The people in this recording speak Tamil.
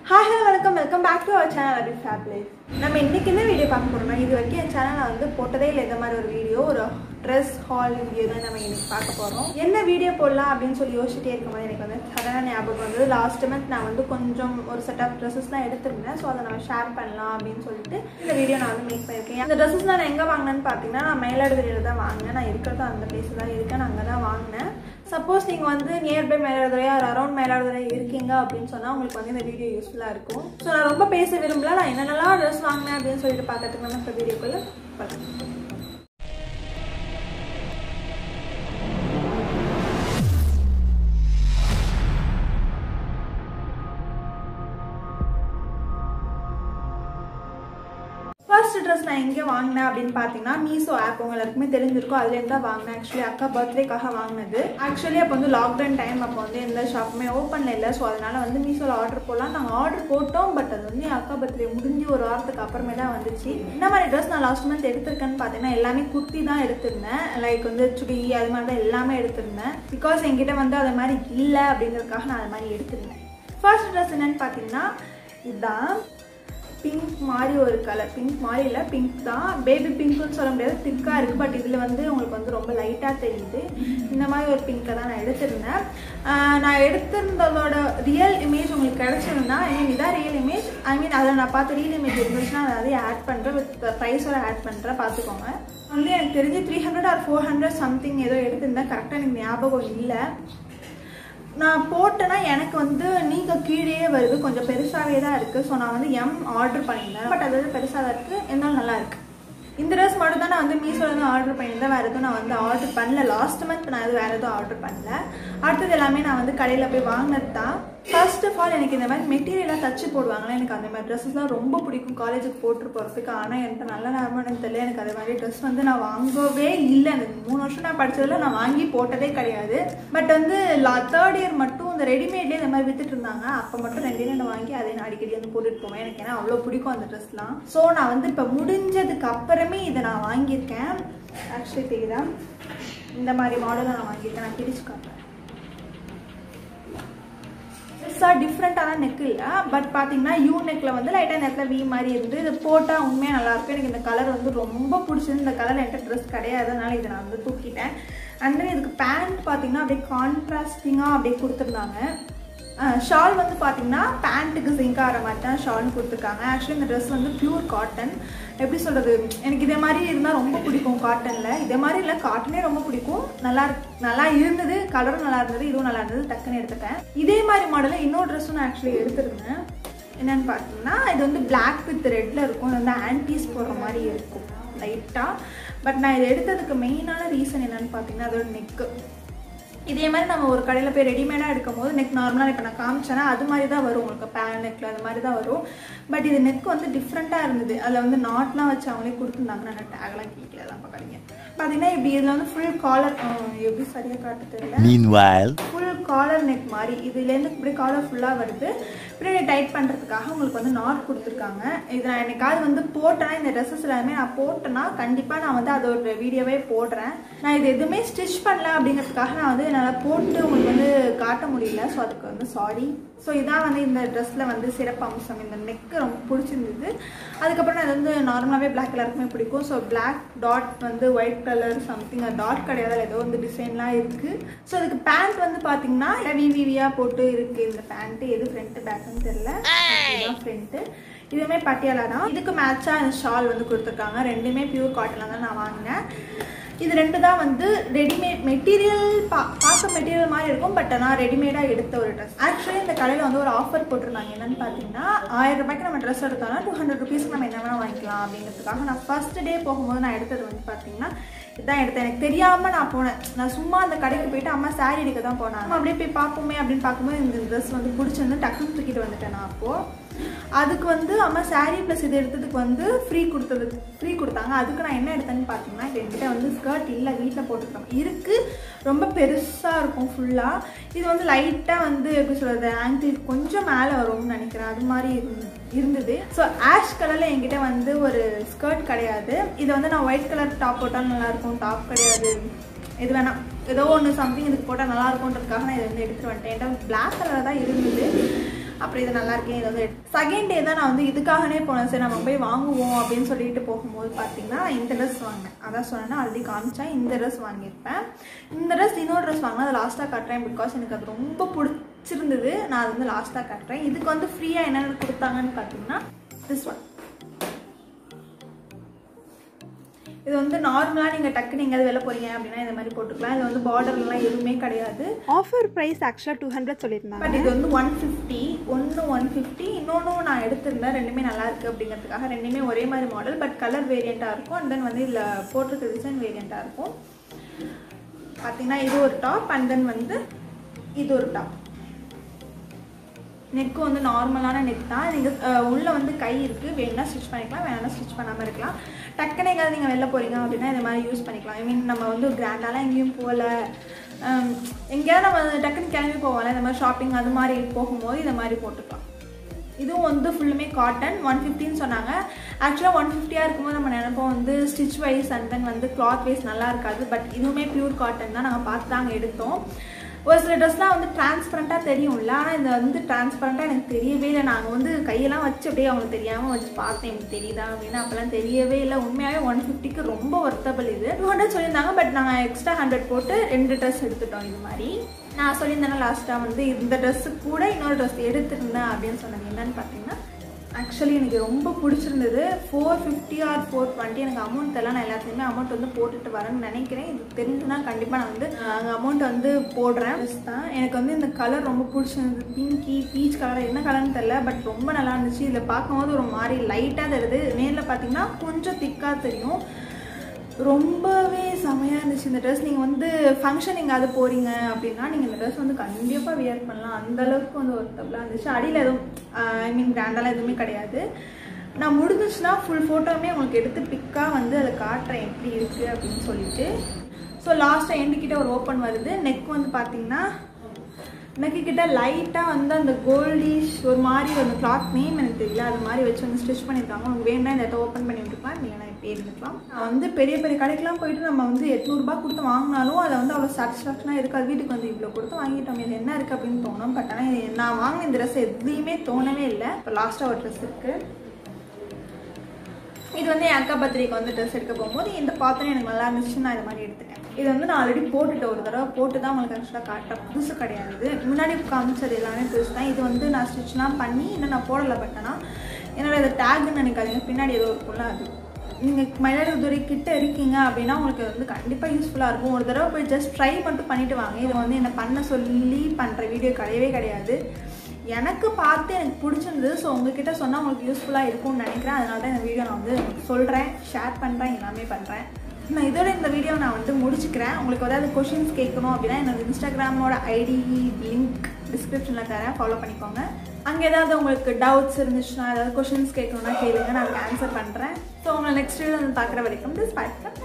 ஹாய் ஹலோ வணக்கம் welcome back to our channel Abi ஃபேப்லேஸ் நம்ம இன்னைக்கு என்ன வீடியோ பார்க்க போறோம்னா இது வரைக்கும் என் சேனலில் வந்து போட்டதே இல்லை இந்த மாதிரி ஒரு வீடியோ ஒரு ட்ரெஸ் ஹால் வீடியோ தான் நம்ம இன்னைக்கு பார்க்க போகிறோம் என்ன வீடியோ போடலாம் அப்படின்னு சொல்லி யோசிச்சுட்டே இருக்கும்போது எனக்கு வந்து சடனாக ஞாபகம் வந்து லாஸ்ட் மந்த் நான் வந்து கொஞ்சம் ஒரு செட் ஆஃப் ட்ரெஸ்ஸஸ்லாம் எடுத்திருந்தேன் ஸோ அதை நம்ம ஷேர் பண்ணலாம் அப்படின்னு சொல்லிட்டு இந்த வீடியோ நான் வந்து மேக் பண்ணியிருக்கேன் அந்த ட்ரெஸ்ஸஸ் நான் எங்கே வாங்கினேன்னு பார்த்தீங்கன்னா நான் மயிலாடுதுறையில் தான் வாங்கினேன் நான் இருக்கிறது அந்த பிளேஸ் தான் இருக்கேன் நான் அங்கே தான் வாங்கினேன் சப்போஸ் நீங்கள் வந்து nearby Mayiladuthurai or around Mayiladuthurai இருக்கீங்க அப்படின்னு சொன்னால் உங்களுக்கு வந்து இந்த வீடியோ யூஸ்ஃபுல்லாக இருக்கும் ஸோ நான் ரொம்ப பேச விரும்பல நான் என்னென்னலாம் ட்ரெஸ் வாங்கினேன் அப்படின்னு சொல்லிட்டு பார்க்கறதுக்கு நம்ம இப்போ வீடியோக்குள்ளே பார்க்கலாம் ஃபர்ஸ்ட் ட்ரெஸ் நான் எங்கே வாங்கினேன் அப்படின்னு பார்த்தீங்கன்னா மீஷோ ஆப் உங்க எல்லாருக்குமே தெரிஞ்சிருக்கும் அதுலேருந்து தான் வாங்கினேன் ஆக்சுவலி அக்கா பர்த்டேக்காக வாங்கினது ஆக்சுவலி அப்போ வந்து லாக்டவுன் டைம் அப்போ வந்து எந்த ஷாப்புமே ஓப்பனில் இல்லை ஸோ அதனால வந்து மீஷோவில் ஆர்டர் போடலாம் நாங்கள் ஆர்டர் போட்டோம் பட் அது வந்து என் அக்கா பர்த்டே முடிஞ்சு ஒரு வாரத்துக்கு அப்புறமே தான் வந்துச்சு இந்த மாதிரி ட்ரெஸ் நான் லாஸ்ட் மந்த் எடுத்திருக்கேன்னு பார்த்தீங்கன்னா எல்லாமே குர்த்தி தான் எடுத்திருந்தேன் லைக் வந்து சுடி அது மாதிரி தான் எல்லாமே எடுத்திருந்தேன் பிகாஸ் என்கிட்ட வந்து அது மாதிரி இல்லை அப்படிங்கிறதுக்காக நான் அது மாதிரி எடுத்திருந்தேன் ஃபர்ஸ்ட் ட்ரெஸ் என்னன்னு பார்த்தீங்கன்னா இதுதான் பிங்க் மாதிரி ஒரு கலர் பிங்க் மாதிரி இல்லை பிங்க் தான் பேபி பிங்க்னு சொல்ல முடியாது திக்காக இருக்குது பட் இதில் வந்து உங்களுக்கு வந்து ரொம்ப லைட்டாக தெரியுது இந்த மாதிரி ஒரு பிங்க்கை தான் நான் எடுத்திருந்தேன் ஆஹ் நான் எடுத்திருந்ததோட ரியல் இமேஜ் உங்களுக்கு கிடச்சிருந்தா ஐ மீன் இதான் ரியல் இமேஜ் ஐ மீன் அதை நான் பார்த்து ரியல் இமேஜ் இருந்துச்சுன்னா அதை அதையும் ஆட் பண்ணுறேன் வித் ப்ரைஸோட ஆட் பண்ணுறேன் பார்த்துக்கோங்க வந்து எனக்கு தெரிஞ்சு three hundred or four hundred something ஏதோ எடுத்திருந்தேன் கரெக்டாக எனக்கு ஞாபகம் இல்லை நான் போட்டேன்னா எனக்கு வந்து நீங்கள் கீழே வருது கொஞ்சம் பெருசாகவே தான் இருக்குது ஸோ நான் வந்து எம் ஆர்டர் பண்ணியிருந்தேன் பட் அது வந்து பெருசாக தான் இருக்குது இருந்தாலும் நல்லா இருக்குது இந்த ட்ரெஸ் மட்டும் தான் நான் வந்து மீஷோவில் தான் ஆர்டர் பண்ணியிருந்தேன் வேறு எதுவும் நான் வந்து ஆர்டர் பண்ணல லாஸ்ட் மந்த் நான் எதுவும் வேறு எதுவும் ஆர்டர் பண்ணல அடுத்தது எல்லாமே நான் வந்து கடையில் போய் வாங்கினது தான் ஃபர்ஸ்ட் ஆஃப் ஆல் எனக்கு இந்த மாதிரி மெட்டீரியலாக தச்சு போடுவாங்களே எனக்கு அந்த மாதிரி ட்ரெஸ்ஸஸ்லாம் ரொம்ப பிடிக்கும் காலேஜுக்கு போட்டு போகிறதுக்கு ஆனால் எனக்கு நல்ல நேரமானு தெரியல எனக்கு அது மாதிரி ட்ரெஸ் வந்து நான் வாங்கவே இல்லை எனக்கு மூணு வருஷம் நான் படிச்சதுல நான் வாங்கி போட்டதே கிடையாது பட் வந்து லா தேர்ட் இயர் மட்டும் இந்த ரெடிமேட்லேயே இந்த மாதிரி வித்துட்டு இருந்தாங்க அப்போ மட்டும் ரெண்டே ரெண்டு வாங்கி அதை நான் அடிக்கடி வந்து போட்டுட்டு போவேன் எனக்கு ஏன்னா அவ்வளோ பிடிக்கும் அந்த ட்ரெஸ்லாம் ஸோ நான் வந்து இப்போ முடிஞ்சதுக்கு அப்புறமே இதை நான் வாங்கியிருக்கேன் ஆக்சுவலி தெரியுதா இந்த மாதிரி மாடலை நான் வாங்கியிருக்கேன் நான் பிரிச்சு காட்டுறேன் பெருசாக டிஃப்ரெண்ட்டான நெக் இல்லை பட் பார்த்தீங்கன்னா யூ நெக்கில் வந்து லைட்டாக நேரத்தில் வி மாதிரி இருந்து இது போட்டால் உண்மையாக நல்லாயிருக்கும் எனக்கு இந்த கலர் வந்து ரொம்ப பிடிச்சது இந்த கலர் என்கிட்ட ட்ரெஸ் கிடையாது அதனால இதை நான் வந்து தூக்கிட்டேன் அண்ட் தென் இதுக்கு பேண்ட் பார்த்தீங்கன்னா அப்படியே கான்ட்ராஸ்டிங்காக அப்படியே கொடுத்துருந்தாங்க ஷால் வந்து பார்த்தீங்கன்னா பேண்ட்டுக்கு சிங்க் ஆகிற மாதிரி தான் ஷால்னு கொடுத்துருக்காங்க ஆக்சுவலி இந்த ட்ரெஸ் வந்து பியூர் காட்டன் எப்படி சொல்கிறது எனக்கு இதே மாதிரி இருந்தால் ரொம்ப பிடிக்கும் காட்டனில் இதே மாதிரி இல்லை காட்டனே ரொம்ப பிடிக்கும் நல்லா நல்லா இருந்தது கலரும் நல்லா இருந்தது இதுவும் நல்லா இருந்தது டக்குன்னு எடுத்துட்டேன் இதே மாதிரி மாடலில் இன்னொரு ட்ரெஸ்ஸும் நான் ஆக்சுவலி எடுத்திருந்தேன் என்னென்னு பார்த்தீங்கன்னா இது வந்து பிளாக் வித் ரெட்டில் இருக்கும் இது வந்து ஆன்டிஸ் போடுற மாதிரி இருக்கும் லைட்டாக பட் நான் இதை எடுத்ததுக்கு மெயினான ரீசன் என்னென்னு பார்த்தீங்கன்னா அதோட நெக்கு இதே மாதிரி நம்ம ஒரு கடையில் போய் ரெடிமேடாக எடுக்கும் போது நெக் நார்மலாக இப்போ நான் காமிச்சேன்னா அது மாதிரி தான் வரும் உங்களுக்கு பேன் நெக்கில் அது மாதிரி தான் வரும் பட் இது நெக் வந்து டிஃப்ரெண்ட்டாக இருந்தது அதில் வந்து நாட்லாம் வச்சு அவங்களே கொடுத்துருந்தாங்க நான் டேக்லாம் கேட்கல தான் பார்க்குறீங்க பார்த்தீங்கன்னா இப்படி இதில் வந்து ஃபுல் காலர் எப்படி சரியாக காட்ட தெரியல Meanwhile, ஃபுல் காலர் நெக் மாதிரி இதுலேருந்து இப்படி காலர் ஃபுல்லாக வருது இப்படி டைட் பண்ணுறதுக்காக உங்களுக்கு வந்து நாட் கொடுத்துருக்காங்க இது நான் என்னைக்காவது வந்து போட்டேன்னா இந்த ட்ரெஸ்ஸஸ் எல்லாமே நான் போட்டேன்னா கண்டிப்பாக நான் வந்து அது ஒரு வீடியோவே போடுறேன் நான் இது எதுவுமே ஸ்டிச் பண்ணல அப்படிங்கிறதுக்காக நான் வந்து என்னால் போட்டு உங்களுக்கு வந்து காட்ட முடியல ஸோ அதுக்கு வந்து சாரி ஸோ இதான் வந்து இந்த ட்ரெஸ்ஸில் வந்து சிறப்பு அம்சம் இந்த நெக்கு ரொம்ப பிடிச்சிருந்தது அதுக்கப்புறம் நான் இது வந்து நார்மலாகவே பிளாக் எல்லாருக்குமே பிடிக்கும் ஸோ பிளாக் டாட் வந்து ஒயிட் கலர் சம்திங் டாட் கிடையாது அதில் ஏதோ வந்து டிசைன்லாம் இருக்குது ஸோ அதுக்கு பேண்ட் வந்து பார்த்தீங்கன்னா விவிவியாக போட்டு இருக்குது இந்த பேண்ட்டு எது ஃப்ரண்ட்டு பேக்குன்னு தெரில இதுதான் ஃப்ரண்ட்டு இதுவுமே பட்டியாலா தான் இதுக்கு மேட்சாக இந்த ஷால் வந்து கொடுத்துருக்காங்க ரெண்டுமே பியூர் காட்டனில் தான் நான் வாங்கினேன் இது ரெண்டு தான் வந்து ரெடிமேட் மெட்டீரியல் பா பார்க்க மெட்டீரியல் மாதிரி இருக்கும் பட் ஆனால் ரெடிமேடாக எடுத்த ஒரு ட்ரெஸ் ஆக்சுவலி இந்த கடையில் வந்து ஒரு ஆஃபர் போட்டிருந்தாங்க என்னன்னு பார்த்தீங்கன்னா ஆயிரம் ரூபாய்க்கு நம்ம ட்ரெஸ் எடுத்தோம்னா டூ ஹண்ட்ரட் ருபீஸ்க்கு நம்ம என்ன வேணால் வாங்கிக்கலாம் அப்படிங்கிறதுக்காக நான் ஃபர்ஸ்ட் டே போகும்போது நான் எடுத்தது வந்து பார்த்தீங்கன்னா இதான் எடுத்தேன் எனக்கு தெரியாமல் நான் போனேன் நான் சும்மா அந்த கடைக்கு போயிட்டு அம்மா சாரி எடுக்க தான் போனேன் அம்மா அப்படியே போய் பார்ப்போமே அப்படின்னு பார்க்கும்போது இந்த ட்ரெஸ் வந்து பிடிச்சிருந்து டக்குன்னு தூக்கிட்டு வந்துட்டேன் நான் அப்போது அதுக்கு வந்து அம்மா சாரீ ப்ளஸ் இது எடுத்ததுக்கு வந்து ஃப்ரீ கொடுத்தது ஃப்ரீ கொடுத்தாங்க அதுக்கு நான் என்ன எடுத்தேன்னு பார்த்தீங்கன்னா இப்போ என்கிட்ட வந்து ஸ்கர்ட் இல்லை வீட்டில் போட்டுக்கிறோம் இருக்குது ரொம்ப பெருசாக இருக்கும் ஃபுல்லாக இது வந்து லைட்டாக வந்து எப்படி சொல்கிறது ஆங்கிள் கொஞ்சம் மேலே வரும்னு நினைக்கிறேன் அது மாதிரி இருந்து- இருந்தது ஸோ ஆஷ் கலரில் என்கிட்ட வந்து ஒரு ஸ்கர்ட் கிடையாது இது வந்து நான் ஒயிட் கலர் டாப் போட்டால் நல்லாயிருக்கும் டாப் கிடையாது இது வேணாம் ஏதோ ஒன்று சம்திங் இதுக்கு போட்டால் நல்லா இருக்கும்ன்றதுக்காக நான் இதை வந்து எடுத்துட்டு வந்துட்டேன் என்கிட்ட பிளாக் கலர் தான் இருந்தது அப்புறம் இது நல்லா இருக்கேன் இது வந்து செகண்ட் டே தான் நான் வந்து இதுக்காகனே போனேன் சரி நம்ம போய் வாங்குவோம் அப்படின்னு சொல்லிட்டு போகும்போது பார்த்தீங்கன்னா இந்த ட்ரெஸ் வாங்கினேன் அதான் சொன்னேன்னா ஆல்ரெடி காமிச்சேன் இந்த ட்ரெஸ் வாங்கியிருப்பேன் இந்த ட்ரெஸ் இன்னொரு ட்ரெஸ் வாங்கினா அதை லாஸ்ட்டாக கட்டுறேன் பிகாஸ் எனக்கு அது ரொம்ப பிடிச்சிருந்தது நான் அது வந்து லாஸ்ட்டாக கட்டுறேன் இதுக்கு வந்து ஃப்ரீயாக என்னென்ன கொடுத்தாங்கன்னு பார்த்தீங்கன்னா திஸ் ஒன் இது வந்து நார்மலாக நீங்கள் டக்குன்னு எங்கேயாவது வெளில போறீங்க அப்படின்னா இந்த மாதிரி போட்டுக்கலாம் இதில் வந்து பார்டர்லாம் எதுவுமே கிடையாது ஆஃபர் ப்ரைஸ் ஆக்சுவலாக டூ ஹண்ட்ரட் சொல்லியிருந்தாங்க பட் இது வந்து ஒன் ஃபிஃப்டி ஒன்று ஒன் ஃபிஃப்டி இன்னொன்று நான் எடுத்திருந்தேன் ரெண்டுமே நல்லா இருக்குது அப்படிங்கிறதுக்காக ரெண்டுமே ஒரே மாதிரி மாடல் பட் கலர் வேரியண்ட்டாக இருக்கும் அண்ட் தென் வந்து இதில் போட்டிருக்க டிசைன் வேரியண்ட்டாக இருக்கும் பார்த்தீங்கன்னா இது ஒரு டாப் அண்ட் தென் வந்து இது ஒரு டாப் நெக்கு வந்து நார்மலான நெக் தான் நீங்கள் உள்ளே வந்து கை இருக்குது வேணும்னா ஸ்டிச் பண்ணிக்கலாம் வேணா ஸ்டிச் பண்ணாமல் இருக்கலாம் டக்குன்னு எங்கேயாவது நீங்கள் வெளில போகிறீங்க அப்படின்னா இந்த மாதிரி யூஸ் பண்ணிக்கலாம் ஐ மீன் நம்ம வந்து கிராண்டாலாம் எங்கேயும் போகல ஹம், எங்கேயாவது நம்ம டக்குன்னு கிளம்பி போவோம்ல இந்த மாதிரி ஷாப்பிங் அது மாதிரி போகும்போது இந்த மாதிரி போட்டுக்கலாம் இதுவும் வந்து ஃபுல்லுமே காட்டன் ஒன் ஃபிஃப்டின்னு சொன்னாங்க ஆக்சுவலாக ஒன் ஃபிஃப்டியாக இருக்கும்போது நம்ம நினைப்போம் வந்து ஸ்டிச் வைஸ் அண்ட் தென் வந்து கிளாத் வைஸ் நல்லா இருக்காது பட் இதுவுமே பியூர் காட்டன் தான் நாங்கள் பார்த்து தாங்க எடுத்தோம் ஒரு சில ட்ரெஸ்லாம் வந்து டிரான்ஸ்பரண்ட்டாக தெரியும்ல ஆனால் இது வந்து டிரான்ஸ்பரண்ட்டாக எனக்கு தெரியவே இல்லை நாங்கள் வந்து கையெல்லாம் வச்சு அப்படியே அவங்களுக்கு தெரியாமல் வச்சு பார்த்தேன் எனக்கு தெரியுதா அப்படின்னு அப்போல்லாம் தெரியவே இல்லை உண்மையாகவே ஒன் ஃபிஃப்டிக்கு ரொம்ப ஒர்த்தபிள் இது டூ ஹண்ட்ரட் சொல்லியிருந்தாங்க பட் நாங்கள் எக்ஸ்ட்ரா ஹண்ட்ரட் போட்டு ரெண்டு ட்ரெஸ் எடுத்துட்டோம் இது மாதிரி நான் சொல்லியிருந்தேன்னா லாஸ்ட்டாக வந்து இந்த ட்ரெஸ்ஸு கூட இன்னொரு ட்ரெஸ் எடுத்திருந்தேன் அப்படின்னு சொன்னது என்னன்னு பார்த்தீங்கன்னா ஆக்சுவலி எனக்கு ரொம்ப பிடிச்சிருந்தது four fifty or four twenty எனக்கு அமௌண்ட் எல்லாம் நான் எல்லாத்துலேயுமே அமௌண்ட் வந்து போட்டுட்டு வரேன்னு நினைக்கிறேன் இது தெரிஞ்சுன்னா கண்டிப்பாக நான் வந்து அங்கே அமௌண்ட் வந்து போடுறேன் Dress தான் எனக்கு வந்து இந்த கலர் ரொம்ப பிடிச்சிருந்தது பிங்கி பீச் கலர் என்ன கலர்னு தெரில பட் ரொம்ப நல்லா இருந்துச்சு இதில் பார்க்கும்போது ஒரு மாதிரி லைட்டாக தெரியுது நேரில் பார்த்தீங்கன்னா கொஞ்சம் திக்காக தெரியும் ரொம்பவே செமையாக இருந்துச்சு இந்த ட்ரெஸ் நீங்கள் வந்து ஃபங்க்ஷன் எங்கேயாவது போகிறீங்க அப்படின்னா நீங்கள் இந்த ட்ரெஸ் வந்து கண்டிப்பாக வியர் பண்ணலாம் அந்த அளவுக்கு வந்து ஒர்த்தபுளாக இருந்துச்சு அடியில் எதுவும் ஐ மீன் பிராண்டெல்லாம் எதுவுமே கிடையாது நான் முடிஞ்சிச்சுன்னா ஃபுல் ஃபோட்டோவுமே உங்களுக்கு எடுத்து பிக்காக வந்து அதை காட்டுறேன் எப்படி இருக்குது அப்படின்னு சொல்லிட்டு ஸோ லாஸ்ட்டாக எண்டு கிட்ட ஒரு ஓப்பன் வருது நெக் வந்து பார்த்தீங்கன்னா நெக்கு கிட்ட லைட்டாக வந்து அந்த கோல்டிஷ் ஒரு மாதிரி அந்த கிளாத் நேம் எனக்கு தெரியல அது மாதிரி வச்சு வந்து ஸ்டிச் பண்ணியிருக்காங்க உங்களுக்கு வேணும்னா இந்த இடத்த ஓப்பன் பண்ணி விட்டுக்கலாம் இல்லைனா இப்படி இருந்துக்கலாம் நான் வந்து பெரிய பெரிய கடைக்கெல்லாம் போயிட்டு நம்ம வந்து எட்நூறுபா கொடுத்து வாங்கினாலும் அதை வந்து அவ்வளோ சாட்டிஸ்ஃபேக்ஷனாக இருக்காது வீட்டுக்கு வந்து இவ்வளோ கொடுத்து வாங்கிட்டோம் இது என்ன இருக்குது அப்படின்னு தோணும் பட் ஆனால் இது நான் வாங்கின இந்த ட்ரெஸ் எதுலேயுமே தோணவே இல்லை இப்போ லாஸ்ட்டாக ஒரு ட்ரெஸ் இருக்குது இது வந்து என் அக்கா பத்திரிக்கை வந்து ட்ரெஸ் எடுக்க போகும்போது இந்த பாத்திரம் எனக்கு நல்லா இருந்துச்சு நான் இது மாதிரி எடுத்துட்டேன் இது வந்து நான் ஆல்ரெடி போட்டுட்டேன் ஒரு தடவை போட்டு தான் உங்களுக்கு ஆக்சுவலாக காட்டுறேன் புதுசு கிடையாது இது முன்னாடி காமிச்சது எல்லாமே புதுசு தான் இது வந்து நான் ஸ்டிச்லாம் பண்ணி இன்னும் நான் போடலை பட் ஆனால் என்னோட இது டேக்னு நினைக்காதீங்க பின்னாடி ஏதோ இருக்கும்ல அது நீங்கள் மயிலாடுதுறை கிட்ட இருக்கீங்க அப்படின்னா உங்களுக்கு வந்து கண்டிப்பாக யூஸ்ஃபுல்லாக இருக்கும் ஒரு தடவை போய் ஜஸ்ட் ட்ரை மட்டும் பண்ணிட்டு வாங்க இது வந்து என்ன பண்ண சொல்லி பண்ணுற வீடியோ கிடையவே கிடையாது எனக்கு பார்த்து எனக்கு பிடிச்சிருந்தது ஸோ உங்ககிட்ட சொன்னால் உங்களுக்கு யூஸ்ஃபுல்லாக இருக்கும்னு நினைக்கிறேன் அதனால தான் இந்த வீடியோ நான் வந்து சொல்கிறேன் ஷேர் பண்ணுறேன் எல்லாமே பண்ணுறேன் நான் இதோட இந்த வீடியோ நான் வந்து முடிச்சுக்கிறேன் உங்களுக்கு ஏதாவது கொஷின்ஸ் கேட்கணும் அப்படின்னா என்னோட இன்ஸ்டாகிராமோட ஐடி லிங்க் டிஸ்கிரிப்ஷனில் தரேன் ஃபாலோ பண்ணிக்கோங்க அங்கே ஏதாவது உங்களுக்கு டவுட்ஸ் இருந்துச்சுன்னா ஏதாவது கொஷின்ஸ் கேட்கணும்னா கேளுங்க நான் அதுக்கு ஆன்சர் பண்ணுறேன் ஸோ உங்களை நெக்ஸ்ட் வீடியோ வந்து பார்க்குற வரைக்கும் திஸ் பாய்